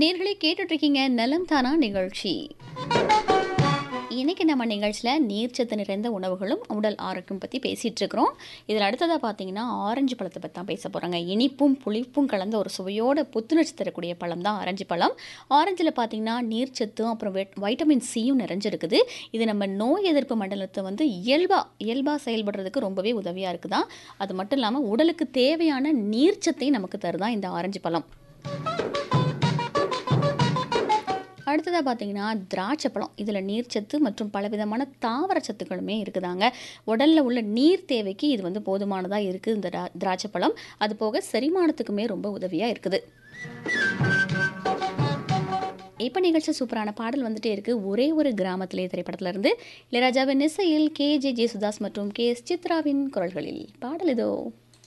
நேர்களை கேட்டுட்டு இருக்கீங்க நலம் தானா நிகழ்ச்சி இன்னைக்கு நம்ம நிகழ்ச்சியில் நீர்ச்சத்து நிறைந்த உணவுகளும் உடல் ஆரோக்கியம் பற்றி பேசிகிட்டு இருக்கிறோம் இதில் அடுத்ததாக பார்த்தீங்கன்னா ஆரஞ்சு பழத்தை பற்றி தான் பேச போகிறாங்க இனிப்பும் புளிப்பும் கலந்த ஒரு சுவையோட புத்துணர்ச்சி தரக்கூடிய பழம் தான் ஆரஞ்சு பழம் ஆரஞ்சில் பார்த்தீங்கன்னா நீர்ச்சத்தும் அப்புறம் வெட்- வைட்டமின் சியும் நிறைஞ்சிருக்குது இது நம்ம நோய் எதிர்ப்பு மண்டலத்தை வந்து இயல்பாக இயல்பாக செயல்படுறதுக்கு ரொம்பவே உதவியாக இருக்குதான் அது மட்டும் இல்லாமல் உடலுக்கு தேவையான நீர்ச்சத்தையும் நமக்கு தருதான் இந்த ஆரஞ்சு பழம் அடுத்ததாக பார்த்தீங்கன்னா திராட்சை பழம் இதில் நீர்ச்சத்து மற்றும் பலவிதமான தாவர சத்துக்களுமே இருக்குதாங்க உடலில் உள்ள நீர் தேவைக்கு இது வந்து போதுமானதாக இருக்குது இந்த திரா- திராட்சை பழம் அது போக செரிமானத்துக்குமே ரொம்ப உதவியாக இருக்குது இப்போ நிகழ்ச்சி சூப்பரான பாடல் வந்துட்டே இருக்கு ஒரே ஒரு கிராமத்திலே திரைப்படத்துல இருந்து இளையராஜாவின் இசையில் கே ஜே ஜே சுதாஸ் மற்றும் கே எஸ் சித்ராவின் குரல்களில் பாடல் இதோ